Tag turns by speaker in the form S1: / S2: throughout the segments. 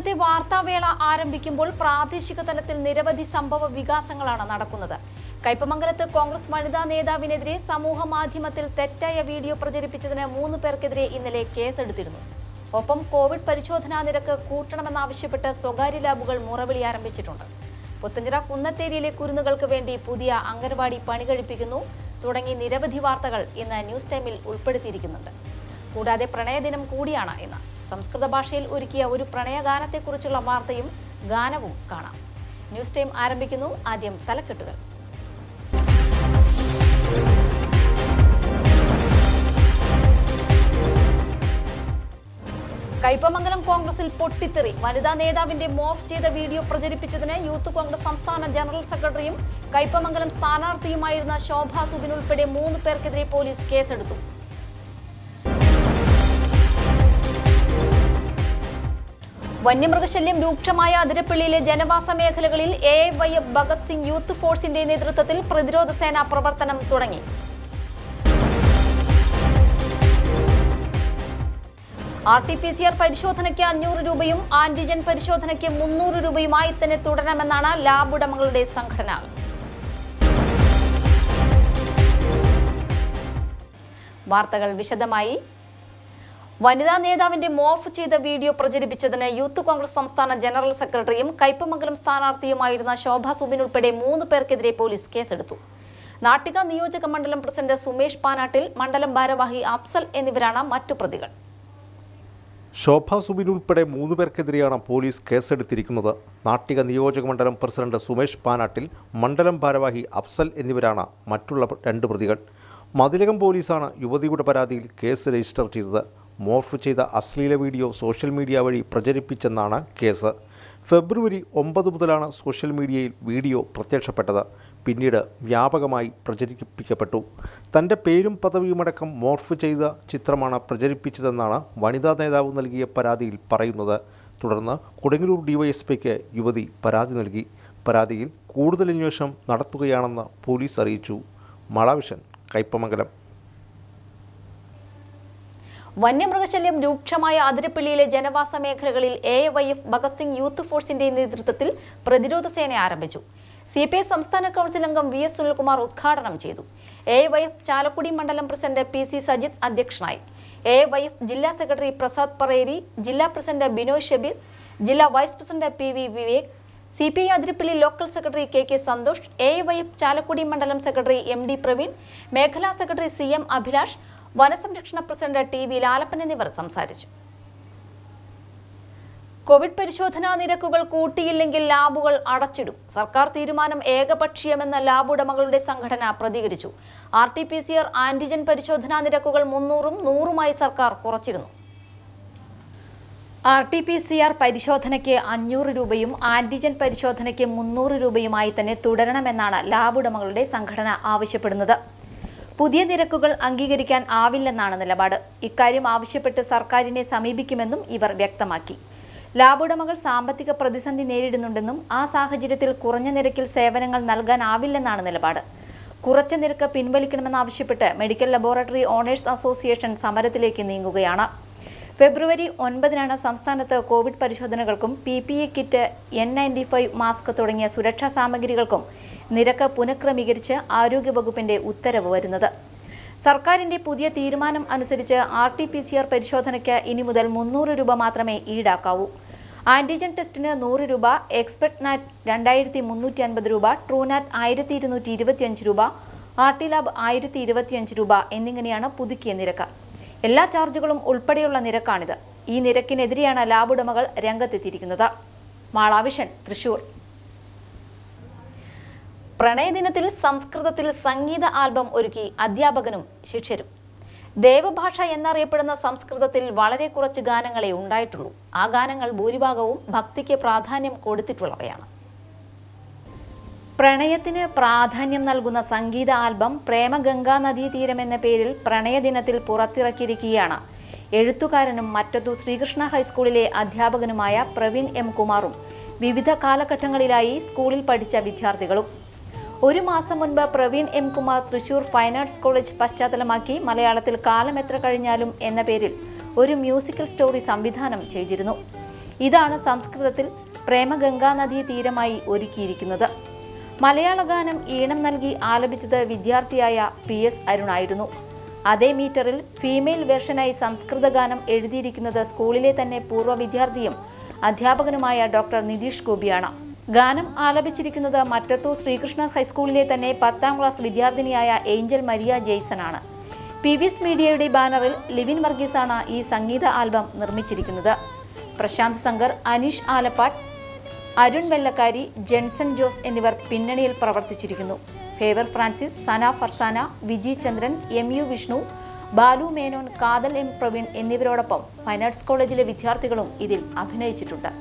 S1: ഇന്നത്തെ വാർത്താവേള ആരംഭിക്കുമ്പോൾ പ്രാദേശിക തലത്തിൽ നിരവധി സംഭവ വികാസങ്ങളാണ് നടക്കുന്നത് കയ്പമംഗലത്ത് കോൺഗ്രസ് വനിതാ നേതാവിനെതിരെ സമൂഹ മാധ്യമത്തിൽ തെറ്റായ വീഡിയോ പ്രചരിപ്പിച്ചതിന് മൂന്ന് പേർക്കെതിരെ ഇന്നലെ കേസെടുത്തിരുന്നു ഒപ്പം കോവിഡ് പരിശോധനാ നിരക്ക് കൂട്ടണമെന്നാവശ്യപ്പെട്ട് സ്വകാര്യ ലാബുകൾ മുറവിളി ആരംഭിച്ചിട്ടുണ്ട് പുത്തഞ്ചിറ കുന്നത്തേരിയിലെ കുരുന്നുകൾക്ക് വേണ്ടി പുതിയ അംഗൻവാടി പണി കഴിപ്പിക്കുന്നു തുടങ്ങി നിരവധി വാർത്തകൾ ഇന്ന് ന്യൂസ് ടൈമിൽ ഉൾപ്പെടുത്തിയിരിക്കുന്നുണ്ട് കൂടാതെ പ്രണയദിനം കൂടിയാണ് ഇന്ന് സംസ്കൃത ഭാഷയിൽ ഒരുക്കിയ ഒരു പ്രണയഗാനത്തെക്കുറിച്ചുള്ള വാർത്തയും ഗാനവും കാണാം ന്യൂസ് ടൈം ആരംഭിക്കുന്നു ആദ്യം തലക്കെട്ടുകൾ കയ്പമംഗലം കോൺഗ്രസിൽ പൊട്ടിത്തെറി വനിതാ നേതാവിന്റെ മോഫ് ചെയ്ത വീഡിയോ പ്രചരിപ്പിച്ചതിന് യൂത്ത് കോൺഗ്രസ് സംസ്ഥാന ജനറൽ സെക്രട്ടറിയും കയ്പമംഗലം സ്ഥാനാർത്ഥിയുമായിരുന്ന ശോഭ സുബിൻ ഉൾപ്പെടെ മൂന്ന് പേർക്കെതിരെ പോലീസ് കേസെടുത്തു വന്യമൃഗശല്യം രൂക്ഷമായ അതിരപ്പള്ളിയിലെ ജനവാസ മേഖലകളിൽ A Y F Bhagat Singh youth ഫോഴ്സിന്റെ നേതൃത്വത്തിൽ പ്രതിരോധ സേന പ്രവർത്തനം തുടങ്ങി R T P C R പരിശോധനയ്ക്ക് അഞ്ഞൂറ് രൂപയും ആന്റിജൻ പരിശോധനയ്ക്ക് മുന്നൂറ് രൂപയുമായി തന്നെ തുടരണമെന്നാണ് ലാബ് ഉടമകളുടെ സംഘടന വാർത്തകൾ വിശദമായി വനിതാ നേതാവിന്റെ മോഫ് ചെയ്ത വീഡിയോ പ്രചരിപ്പിച്ചതിന് യൂത്ത് കോൺഗ്രസ് സംസ്ഥാന ജനറൽ സെക്രട്ടറിയും കയ്പമംഗലം സ്ഥാനാർത്ഥിയുമായിരുന്ന ശോഭ സുബിൻ ഉൾപ്പെടെ മൂന്ന് പേർക്കെതിരെ പോലീസ് കേസെടുത്തു നാട്ടിക നിയോജക മണ്ഡലം പ്രസിഡന്റ് സുമേഷ് പാനാട്ടിൽ മണ്ഡലം ഭാരവാഹി അഫ്സൽ എന്നിവരാണ് മറ്റു പ്രതികൾ
S2: ശോഭ സുബിൻ ഉൾപ്പെടെ മൂന്ന് പേർക്കെതിരെയാണ് പോലീസ് കേസെടുത്തിരിക്കുന്നത് നാട്ടിക നിയോജക മണ്ഡലം പ്രസിഡന്റ് സുമേഷ് പാനാട്ടിൽ മണ്ഡലം ഭാരവാഹി അഫ്സൽ എന്നിവരാണ് മറ്റുള്ള രണ്ട് പ്രതികൾ മതിലകം പോലീസാണ് യുവതിയുടെ പരാതിയിൽ കേസ് രജിസ്റ്റർ ചെയ്തത് മോർഫ് ചെയ്ത അശ്ലീല വീഡിയോ സോഷ്യൽ മീഡിയ വഴി പ്രചരിപ്പിച്ചെന്നാണ് കേസ് ഫെബ്രുവരി ഒമ്പത് മുതലാണ് സോഷ്യൽ മീഡിയയിൽ വീഡിയോ പ്രത്യക്ഷപ്പെട്ടത് പിന്നീട് വ്യാപകമായി പ്രചരിപ്പിക്കപ്പെട്ടു തൻ്റെ പേരും പദവിയുമടക്കം മോർഫ് ചെയ്ത ചിത്രമാണ് പ്രചരിപ്പിച്ചതെന്നാണ് വനിതാ നേതാവ് നൽകിയ പരാതിയിൽ പറയുന്നത് തുടർന്ന് കൊടുങ്ങല്ലൂർ ഡിവൈഎസ്പിക്ക് യുവതി പരാതി നൽകി പരാതിയിൽ കൂടുതൽ അന്വേഷണം നടത്തുകയാണെന്ന് പോലീസ് അറിയിച്ചു മളവിഷൻ കയ്പമംഗലം
S1: വന്യമൃഗശല്യം രൂക്ഷമായ അതിരപ്പള്ളിയിലെ ജനവാസ മേഖലകളിൽ A Y F Bhagat Singh youth ഫോഴ്സിന്റെ നേതൃത്വത്തിൽ പ്രതിരോധ സേന ആരംഭിച്ചു സി പി ഐ സംസ്ഥാന കൗൺസിൽ അംഗം വി എസ് സുനിൽകുമാർ ഉദ്ഘാടനം ചെയ്തു എ വൈ എഫ് ചാലക്കുടി മണ്ഡലം പ്രസിഡന്റ് പി സി സജിത് അധ്യക്ഷനായി എ വൈ എഫ് ജില്ലാ സെക്രട്ടറി പ്രസാദ് പറേരി ജില്ലാ പ്രസിഡന്റ് ബിനോയ് ഷബീർ ജില്ലാ vice president P V Vivek C P I Athirappilly local secretary K K Santhosh A Y F Chalakudy മണ്ഡലം സെക്രട്ടറി എം ഡി പ്രവീൺ മേഖലാ സെക്രട്ടറി സി എം അഭിലാഷ് വനസംരക്ഷണ president T V Lalappan എന്നിവർ സംസാരിച്ചു Covid പരിശോധനാ നിരക്കുകൾ കൂട്ടിയില്ലെങ്കിൽ ലാബുകൾ അടച്ചിടും സർക്കാർ തീരുമാനം ഏകപക്ഷീയമെന്ന ലാബ് ഉടമകളുടെ സംഘടന പ്രതികരിച്ചു R T P C R antigen പരിശോധനാ നിരക്കുകൾ മുന്നൂറും നൂറുമായി സർക്കാർ കുറച്ചിരുന്നു R T P C R പരിശോധനയ്ക്ക് അഞ്ഞൂറ് രൂപയും ആന്റിജൻ പരിശോധനയ്ക്ക് മുന്നൂറ് രൂപയുമായി തന്നെ തുടരണമെന്നാണ് ലാബ് ഉടമകളുടെ സംഘടന ആവശ്യപ്പെടുന്നത് പുതിയ നിരക്കുകൾ അംഗീകരിക്കാൻ ആവില്ലെന്നാണ് നിലപാട് ഇക്കാര്യം ആവശ്യപ്പെട്ട് സർക്കാരിനെ സമീപിക്കുമെന്നും ഇവർ വ്യക്തമാക്കി ലാബ് ഉടമകൾ സാമ്പത്തിക പ്രതിസന്ധി നേരിടുന്നുണ്ടെന്നും ആ സാഹചര്യത്തിൽ കുറഞ്ഞ നിരക്കിൽ സേവനങ്ങൾ നൽകാനാവില്ലെന്നാണ് നിലപാട് കുറച്ച നിരക്ക് പിൻവലിക്കണമെന്നാവശ്യപ്പെട്ട് മെഡിക്കൽ ലബോറട്ടറി ഓണേഴ്സ് അസോസിയേഷൻ സമരത്തിലേക്ക് നീങ്ങുകയാണ് ഫെബ്രുവരി ഒൻപതിനാണ് സംസ്ഥാനത്ത് കോവിഡ് പരിശോധനകൾക്കും P P E kit N ninety five mask തുടങ്ങിയ സുരക്ഷാ സാമഗ്രികൾക്കും നിരക്ക് പുനഃക്രമീകരിച്ച് ആരോഗ്യവകുപ്പിന്റെ ഉത്തരവ് വരുന്നത് സർക്കാരിന്റെ പുതിയ തീരുമാനം അനുസരിച്ച് R T P C R പരിശോധനയ്ക്ക് ഇനി മുതൽ മുന്നൂറ് രൂപ മാത്രമേ ഈടാക്കാവൂ ആന്റിജൻ ടെസ്റ്റിന് നൂറ് രൂപ എക്സ്പെർട്ട് നാറ്റ് രണ്ടായിരത്തി മുന്നൂറ്റി അൻപത് രൂപ ട്രൂനാറ്റ് ആയിരത്തി ഇരുന്നൂറ്റി ഇരുപത്തിയഞ്ച് രൂപ ആർ ടി ലാബ് ആയിരത്തി ഇരുപത്തിയഞ്ച് രൂപ എന്നിങ്ങനെയാണ് പുതുക്കിയ നിരക്ക് എല്ലാ ചാർജുകളും ഉൾപ്പെടെയുള്ള നിരക്കാണിത് ഈ നിരക്കിനെതിരെയാണ് ലാബ് ഉടമകൾ രംഗത്തെത്തിയിരിക്കുന്നത് മാളാവിഷൻ തൃശൂർ പ്രണയദിനത്തിൽ സംസ്കൃതത്തിൽ സംഗീത ആൽബം ഒരുക്കി അധ്യാപകനും ശിഷ്യരും ദേവഭാഷ എന്നറിയപ്പെടുന്ന സംസ്കൃതത്തിൽ വളരെ കുറച്ച് ഗാനങ്ങളെ ഉണ്ടായിട്ടുള്ളൂ ആ ഗാനങ്ങൾ ഭൂരിഭാഗവും ഭക്തിക്ക് പ്രാധാന്യം കൊടുത്തിട്ടുള്ളവയാണ് പ്രണയത്തിന് പ്രാധാന്യം നൽകുന്ന സംഗീത ആൽബം പ്രേമഗംഗാ നദീതീരം എന്ന പേരിൽ പ്രണയദിനത്തിൽ പുറത്തിറക്കിയിരിക്കുകയാണ് എഴുത്തുകാരനും മറ്റത്തു ശ്രീകൃഷ്ണ ഹൈസ്കൂളിലെ അധ്യാപകനുമായ പ്രവീൺ എം കുമാറും വിവിധ കാലഘട്ടങ്ങളിലായി സ്കൂളിൽ പഠിച്ച വിദ്യാർത്ഥികളും ഒരു മാസം മുൻപ് Praveen M Kumar Thrissur fine arts college പശ്ചാത്തലമാക്കി മലയാളത്തിൽ കാലം എത്ര കഴിഞ്ഞാലും എന്ന പേരിൽ ഒരു മ്യൂസിക്കൽ സ്റ്റോറി സംവിധാനം ചെയ്തിരുന്നു ഇതാണ് സംസ്കൃതത്തിൽ പ്രേമഗംഗാ നദീ തീരമായി ഒരുക്കിയിരിക്കുന്നത് മലയാള ഗാനം ഈണം നൽകി ആലപിച്ചത് വിദ്യാർത്ഥിയായ പി എസ് അരുണായിരുന്നു അതേ മീറ്ററിൽ ഫീമെയിൽ വെർഷനായി സംസ്കൃത ഗാനം എഴുതിയിരിക്കുന്നത് സ്കൂളിലെ തന്നെ പൂർവ്വ വിദ്യാർത്ഥിയും അധ്യാപകനുമായ ഡോക്ടർ നിതീഷ് ഗോപിയാണ് ഗാനം ആലപിച്ചിരിക്കുന്നത് മറ്റത്തൂർ ശ്രീകൃഷ്ണ ഹൈസ്കൂളിലെ തന്നെ പത്താം ക്ലാസ് വിദ്യാർത്ഥിനിയായ ഏഞ്ചൽ മരിയ ജെയ്സൺ ആണ് പി വി എസ് മീഡിയയുടെ ബാനറിൽ ലിവിൻ വർഗീസാണ് ഈ സംഗീത ആൽബം നിർമ്മിച്ചിരിക്കുന്നത് പ്രശാന്ത് ശങ്കർ അനീഷ് ആലപ്പാട്ട് അരുൺ വെള്ളക്കാരി ജെൻസൺ ജോസ് എന്നിവർ പിന്നണിയിൽ പ്രവർത്തിച്ചിരിക്കുന്നു ഫേവർ ഫ്രാൻസിസ് സന ഫർസാന വിജി ചന്ദ്രൻ എം യു വിഷ്ണു ബാലു മേനോൻ കാതൽ എം പ്രവീൺ എന്നിവരോടൊപ്പം ഫൈൻ ആർട്സ് കോളേജിലെ വിദ്യാർത്ഥികളും ഇതിൽ അഭിനയിച്ചിട്ടുണ്ട്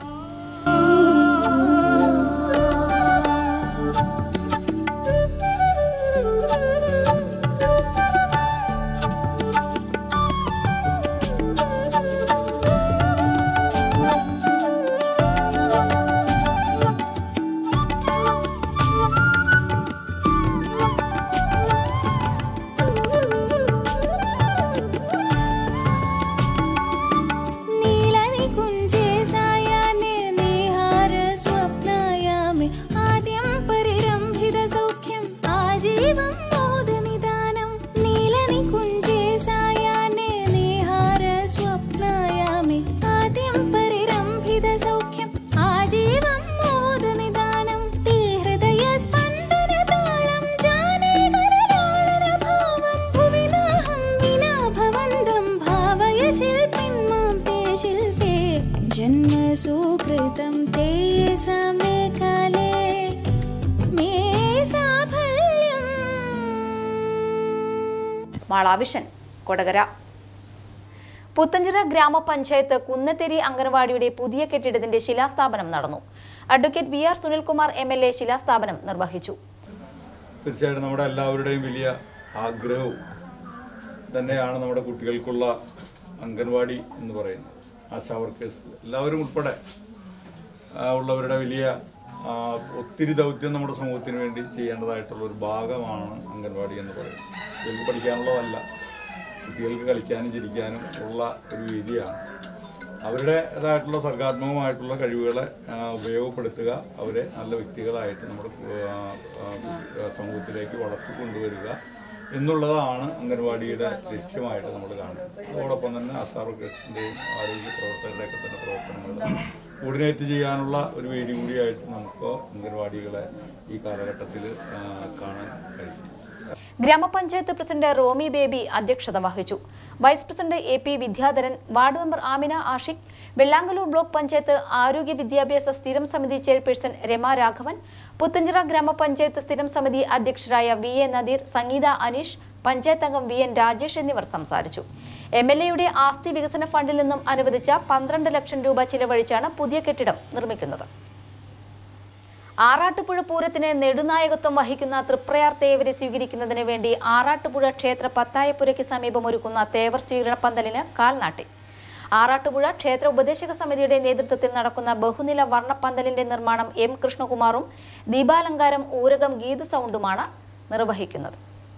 S3: नीलनिकुञ्जे सायान्ये निहार स्वप्नायामि आद्यं परिरम्भितसौख्यम् आजीवं मोदनिदानं नीलनिकुञ्जे सायान्ये निहार स्वप्नायामि आद्यं परिरम्भितसौख्यम् आजीवं मोदनिदानं ते हृदयस्पन्दनताळं जाने करलालनभावं भुवि नाहं विना भवन्तं भावय शिल्पिन् मां ते शिल्पे जन्म सुकृतं ते समे काले मे साफल्यम्
S1: മാളാവിഷൻ കൊടകര പുത്തഞ്ചിറ ഗ്രാമപഞ്ചായത്ത് കുന്നത്തേരി അംഗൻവാടിയുടെ പുതിയ കെട്ടിടത്തിന്റെ ശിലാസ്ഥാപനം നടന്നു advocate V R Sunilkumar M L A ശിലാസ്ഥാപനം നിർവഹിച്ചു
S4: തീർച്ചയായിട്ടും നമ്മുടെ എല്ലാവരുടെയും വലിയ ആഗ്രഹവും തന്നെയാണ് നമ്മുടെ കുട്ടികൾക്കുള്ള അംഗൻവാടി എന്ന് പറയുന്നത് ആശാ വർക്കേഴ്സ് എല്ലാവരും ഉൾപ്പെടെ ആ, ഉള്ളവരുടെ വലിയ ആ, ഒത്തിരി ദൗത്യം നമ്മുടെ സമൂഹത്തിന് വേണ്ടി ചെയ്യേണ്ടതായിട്ടുള്ള ഒരു ഭാഗമാണ് അംഗൻവാടി എന്ന് പറയുന്നത് കുട്ടികൾക്ക് പഠിക്കാനുള്ളതല്ല കുട്ടികൾക്ക് കളിക്കാനും ചിരിക്കാനും ഉള്ള ഒരു വേദിയാണ് അവരുടേതായിട്ടുള്ള സർഗാത്മകമായിട്ടുള്ള കഴിവുകളെ ആ, ഉപയോഗപ്പെടുത്തുക അവരെ നല്ല വ്യക്തികളായിട്ട് നമ്മുടെ ആ, ആ, സമൂഹത്തിലേക്ക് വളർത്തി കൊണ്ടുവരിക എന്നുള്ളതാണ് അംഗൻവാടിയുടെ ലക്ഷ്യമായിട്ട് നമ്മൾ കാണുന്നത് അതോടൊപ്പം തന്നെ ആശാ വർക്കേഴ്സിൻ്റെയും ആരോഗ്യ പ്രവർത്തകരുടെയൊക്കെ തന്നെ പ്രവർത്തനങ്ങൾ കോർഡിനേറ്റ് ചെയ്യാനുള്ള ഒരു വേദി കൂടിയായിട്ട് നമുക്ക് അംഗൻവാടികളെ ഈ കാലഘട്ടത്തിൽ ആ, കാണാൻ കഴിയും
S1: ഗ്രാമപഞ്ചായത്ത് പ്രസിഡന്റ് റോമി ബേബി അധ്യക്ഷത വഹിച്ചു vice president A P Vidyadharan ward member Amina Ashiq Vellangallur block panchayat ആരോഗ്യ വിദ്യാഭ്യാസ സ്ഥിരം സമിതി ചെയർപേഴ്സൺ രമ രാഘവൻ പുത്തഞ്ചിറ ഗ്രാമപഞ്ചായത്ത് സ്ഥിരം സമിതി അധ്യക്ഷരായ വി എ നദീർ സംഗീത അനീഷ് പഞ്ചായത്ത് അംഗം വി എൻ രാജേഷ് എന്നിവർ സംസാരിച്ചു എം എൽ എയുടെ ആസ്തി വികസന ഫണ്ടിൽ നിന്നും അനുവദിച്ച പന്ത്രണ്ട് ലക്ഷം രൂപ ചിലവഴിച്ചാണ് പുതിയ കെട്ടിടം നിർമ്മിക്കുന്നത് ആറാട്ടുപുഴ പൂരത്തിന് നെടുനായകത്വം വഹിക്കുന്ന തൃപ്രയാർ തേവരെ സ്വീകരിക്കുന്നതിന് വേണ്ടി ആറാട്ടുപുഴ ക്ഷേത്ര പത്തായപ്പുരയ്ക്ക് സമീപം ഒരുക്കുന്ന തേവർ സ്വീകരണ പന്തലിന് കാൽനാട്ടി ആറാട്ടുപുഴ ക്ഷേത്ര ഉപദേശക സമിതിയുടെ നേതൃത്വത്തിൽ നടക്കുന്ന ബഹുനില വർണ്ണപ്പന്തലിന്റെ നിർമ്മാണം എം കൃഷ്ണകുമാറും ദീപാലങ്കാരം ഊരകം ഗീത സൗണ്ടുമാണ് നിർവഹിക്കുന്നത്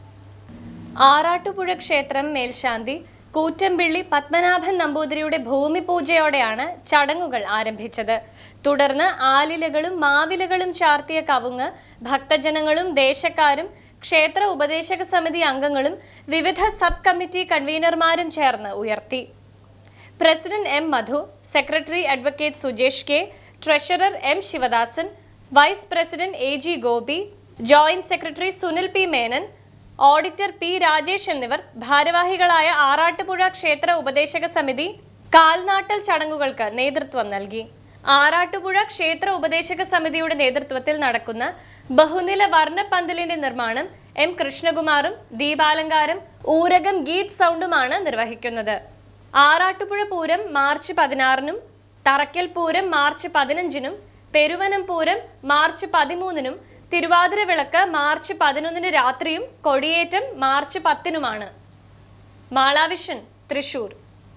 S5: ആറാട്ടുപുഴ ക്ഷേത്രം മേൽശാന്തി കൂറ്റമ്പിള്ളി പത്മനാഭൻ നമ്പൂതിരിയുടെ ഭൂമി പൂജയോടെയാണ് ചടങ്ങുകൾ ആരംഭിച്ചത് തുടർന്ന് ആലിലകളും മാവിലകളും ചാർത്തിയ കവുങ്ങ് ഭക്തജനങ്ങളും ദേശക്കാരും ക്ഷേത്ര ഉപദേശക സമിതി അംഗങ്ങളും വിവിധ സബ് കമ്മിറ്റി കൺവീനർമാരും ചേർന്ന് ഉയർത്തി president M Madhu secretary advocate Sujesh K treasurer M Sivadasan vice president A G Gopi joint secretary Sunil P Menon auditor P Rajesh എന്നിവർ ഭാരവാഹികളായ ആറാട്ടുപുഴ ക്ഷേത്ര ഉപദേശക സമിതി കാൽനാട്ടൽ ചടങ്ങുകൾക്ക് നേതൃത്വം നൽകി ആറാട്ടുപുഴ ക്ഷേത്ര ഉപദേശക സമിതിയുടെ നേതൃത്വത്തിൽ നടക്കുന്ന ബഹുനില വർണ്ണപ്പന്തലിന്റെ നിർമ്മാണം എം കൃഷ്ണകുമാറും ദീപാലങ്കാരം ഊരകം ഗീത് സൗണ്ടുമാണ് നിർവഹിക്കുന്നത് ആറാട്ടുപുഴ പൂരം മാർച്ച് പതിനാറിനും തറക്കൽ പൂരം മാർച്ച് പതിനഞ്ചിനും പെരുവനം പൂരം മാർച്ച് പതിമൂന്നിനും തിരുവാതിര വിളക്ക് മാർച്ച് പതിനൊന്നിന് രാത്രിയും കൊടിയേറ്റം മാർച്ച് പത്തിനുമാണ് മാളാവിഷൻ തൃശൂർ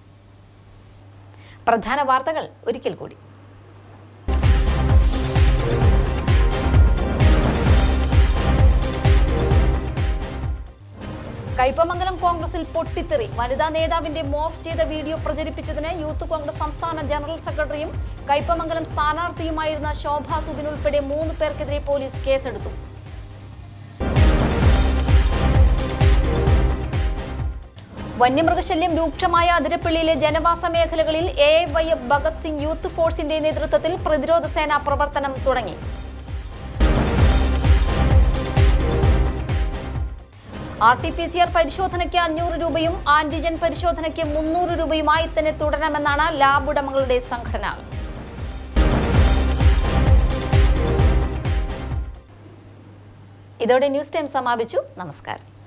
S1: പ്രധാന വാർത്തകൾ ഒരിക്കൽ കൂടി കയ്പമംഗലം കോൺഗ്രസിൽ പൊട്ടിത്തെറി വനിതാ നേതാവിന്റെ മോഫ് ചെയ്ത വീഡിയോ പ്രചരിപ്പിച്ചതിന് യൂത്ത് കോൺഗ്രസ് സംസ്ഥാന ജനറൽ സെക്രട്ടറിയും കയ്പമംഗലം സ്ഥാനാർത്ഥിയുമായിരുന്ന ശോഭ സുബിൻ ഉൾപ്പെടെ മൂന്ന് പേർക്കെതിരെ പോലീസ് കേസെടുത്തു വന്യമൃഗശല്യം രൂക്ഷമായ അതിരപ്പള്ളിയിലെ ജനവാസ മേഖലകളിൽ A Y F Bhagat Singh youth ഫോഴ്സിന്റെ നേതൃത്വത്തിൽ പ്രതിരോധ സേന പ്രവർത്തനം തുടങ്ങി R T P C R പരിശോധനയ്ക്ക് അഞ്ഞൂറ് രൂപയും ആന്റിജൻ പരിശോധനയ്ക്ക് മുന്നൂറ് രൂപയുമായി തന്നെ തുടരണമെന്നാണ് ലാബ് ഉടമകളുടെ സംഘടന ഇതോടെ ന്യൂസ് ടൈം സമാപിച്ചു നമസ്കാരം